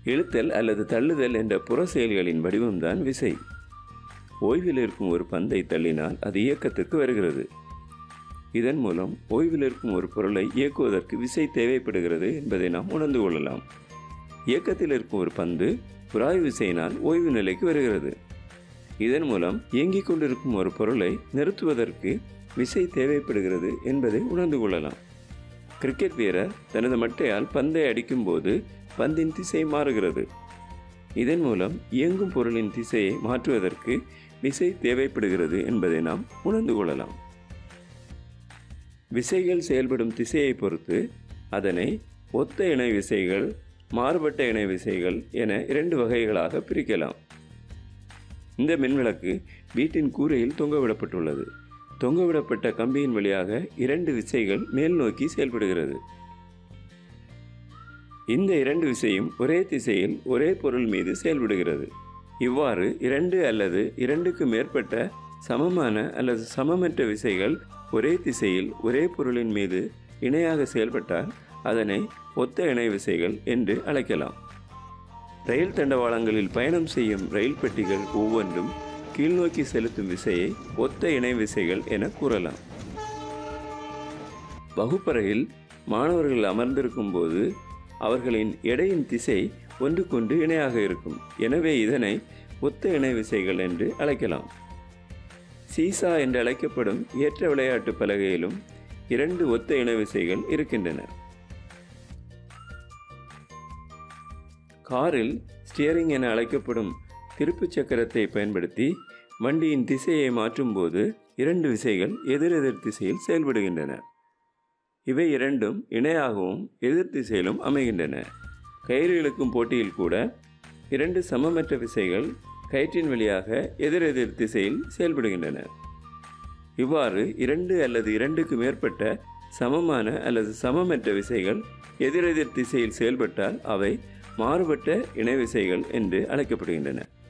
இழுத்தல் அல்லது தள்ளுதல் என்ற புற செயல்களின் வடிவம்தான் விசை ஓய்வில் இருக்கும் ஒரு பந்தை தள்ளினால் அது இயக்கத்திற்கு வருகிறது இதன் மூலம் ஓய்வில் இருக்கும் ஒரு பொருளை இயக்குவதற்கு விசை தேவைப்படுகிறது என்பதை நாம் உணர்ந்து கொள்ளலாம் இயக்கத்தில் இருக்கும் ஒரு பந்து புறாய் விசையினால் ஓய்வு நிலைக்கு வருகிறது இதன் மூலம் இயங்கிக் கொண்டிருக்கும் ஒரு பொருளை நிறுத்துவதற்கு விசை தேவைப்படுகிறது என்பதை உணர்ந்து கொள்ளலாம் கிரிக்கெட் வீரர் தனது மட்டையால் பந்தை அடிக்கும்போது பந்தின் திசை மாறுகிறது இதன் மூலம் இயங்கும் பொருளின் திசையை மாற்றுவதற்கு விசை தேவைப்படுகிறது என்பதை நாம் உணர்ந்து கொள்ளலாம் விசைகள் செயல்படும் திசையை பொறுத்து அதனை ஒத்த இணை விசைகள் மாறுபட்ட இணை விசைகள் என இரண்டு வகைகளாக பிரிக்கலாம் இந்த மின்விளக்கு வீட்டின் கூரையில் தொங்கவிடப்பட்டுள்ளது தொங்கவிடப்பட்ட கம்பியின் வழியாக இரண்டு விசைகள் மேல் நோக்கி செயல்படுகிறது இந்த இரண்டு விசையும் ஒரே திசையில் ஒரே பொருள் மீது செயல்படுகிறது இவ்வாறு இரண்டு அல்லது இரண்டுக்கு மேற்பட்ட சமமான அல்லது சமமற்ற விசைகள் ஒரே திசையில் ஒரே பொருளின் மீது இணையாக செயல்பட்டால் அதனை ஒத்த இணை விசைகள் என்று அழைக்கலாம் ரயில் தண்டவாளங்களில் பயணம் செய்யும் ரயில் பெட்டிகள் ஒவ்வொன்றும் கீழ்நோக்கி செலுத்தும் விசையை ஒத்த இணை விசைகள் என கூறலாம் வகுப்பறையில் மாணவர்கள் அமர்ந்திருக்கும் போது அவர்களின் எடையின் திசை ஒன்றுக்கொன்று இணையாக இருக்கும் எனவே இதனை ஒத்த இணை விசைகள் என்று அழைக்கலாம் சீசா என்று அழைக்கப்படும் ஏற்ற விளையாட்டு பலகையிலும் இரண்டு ஒத்த இணை விசைகள் இருக்கின்றன காரில் ஸ்டியரிங் என அழைக்கப்படும் திருப்புச் சக்கரத்தை பயன்படுத்தி வண்டியின் திசையை மாற்றும்போது இரண்டு விசைகள் எதிரெதிர் திசையில் செயல்படுகின்றன இவை இரண்டும் இணையாகவும் எதிர் திசையிலும் அமைகின்றன கயிறு இழுக்கும் போட்டியில் கூட இரண்டு சமமற்ற விசைகள் கயிற்றின் வழியாக எதிரெதிர் திசையில் செயல்படுகின்றன இவ்வாறு இரண்டு அல்லது இரண்டுக்கு மேற்பட்ட சமமான அல்லது சமமற்ற விசைகள் எதிரெதிர் திசையில் செயல்பட்டால் அவை மாறுபட்ட இணைவிசைகள் என்று அழைக்கப்படுகின்றன